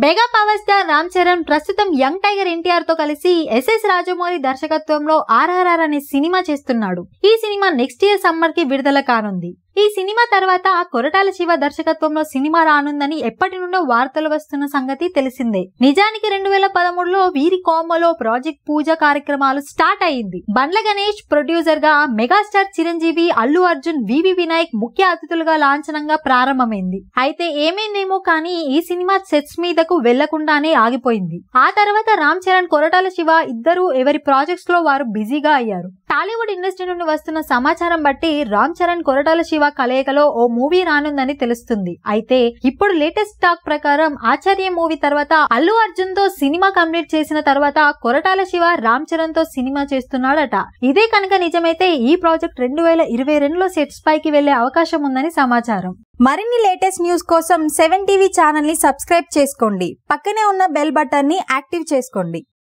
mega power star Ram Charan ప్రస్తుతం young tiger NTR తో కలిసి ఎస్ఎస్ రాజమౌళి దర్శకత్వంలో ఆర్ఆర్ఆర్ అనే సినిమా చేస్తున్నాడు ఈ సినిమా నెక్స్ట్ ఇయర్ సమ్మర్ కి విడుదల కానుంది ఈ సినిమా తర్వాత కొరటాల శివ దర్శకత్వంలో సినిమా రానుందని ఎప్పటి నుండో వార్తలు వస్తున్న సంగతి తెలిసిందే నిజానికి రెండు వేల పదమూడులో వీరి కోమలో ప్రాజెక్ట్ పూజ కార్యక్రమాలు స్టార్ట్ అయింది బండ్ల గణేష్ ప్రొడ్యూసర్ గా మెగాస్టార్ చిరంజీవి అల్లు అర్జున్ వివి వినాయక్ ముఖ్య అతిథులుగా లాంఛనంగా ప్రారంభమైంది అయితే ఏమైందేమో కానీ ఈ సినిమా సెట్స్ మీదకు వెళ్లకుండానే ఆగిపోయింది ఆ తర్వాత రామ్ చరణ్ కొరటాల శివ ఇద్దరు ఎవరి ప్రాజెక్ట్స్ లో వారు బిజీగా అయ్యారు టాలీవుడ్ ఇండస్ట్రీ నుండి వస్తున్న సమాచారం బట్టి రామ్ చరణ్ కొరటాల శివ కలయికలో ఓ మూవీ రానుందని తెలుస్తుంది అయితే ఇప్పుడు లేటెస్ట్ టాక్ ప్రకారం ఆచార్య మూవీ తర్వాత అల్లు అర్జున్ తో సినిమా కంప్లీట్ చేసిన తర్వాత కొరటాల శివ రామ్ చరణ్ తో సినిమా చేస్తున్నాడట ఇదే కనుక నిజమైతే ఈ ప్రాజెక్ట్ రెండు వేల ఇరవై రెండులో సెట్స్ పైకి వెళ్లే అవకాశం ఉందని సమాచారం మరిన్ని లేటెస్ట్ న్యూస్ కోసం సెవెన్ టీవీ ఛానల్ ని సబ్స్క్రైబ్ చేసుకోండి పక్కనే ఉన్న బెల్ బటన్ ని యాక్టివ్ చేసుకోండి